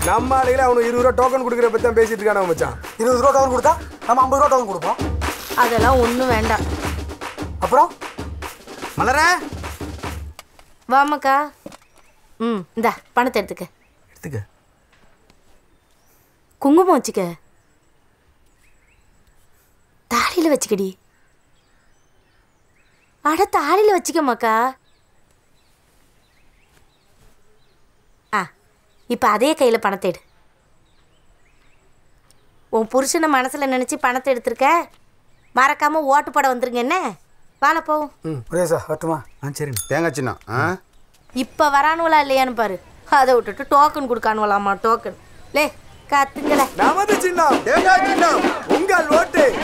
நம்ம ஆளுகளை அவனுக்கு இருபது ரூபா டோக்கன் கொடுக்குற பத்தி தான் பேசிட்டு இருக்கானு மச்சான் இருபது ரூபா டோக்கன் கொடுத்தா நம்ம ஐம்பது ரூபா டோக்கன் கொடுப்போம் அதெல்லாம் ஒன்றும் வேண்டாம் அப்புறம் மலர வாமாக்கா ம் இந்தா பணத்தை எடுத்துக்க எடுத்துக்க குங்குமம் வச்சுக்க தாலியில் வச்சுக்கடி அட தாலியில் வச்சுக்கமாக்கா ஆ இப்போ அதே கையில் பணத்தை எடு உன் புருஷனை மனசில் நினச்சி பணத்தை எடுத்திருக்க மறக்காமல் ஓட்டு போட வந்துருங்க என்ன வாழ போவோம் ம் புரியுது சார் வரட்டுமா ஆ சரிங்க தேங்காய் சின்னம் ஆ இப்போ வரானுவலா இல்லையான்னு பாரு அதை விட்டுட்டு டோக்கன் கொடுக்கானுவலாமா டோக்கன் லே கத்துங்கடா நமது சின்னம் தேங்காய் சின்னம் உங்கள் ஓட்டு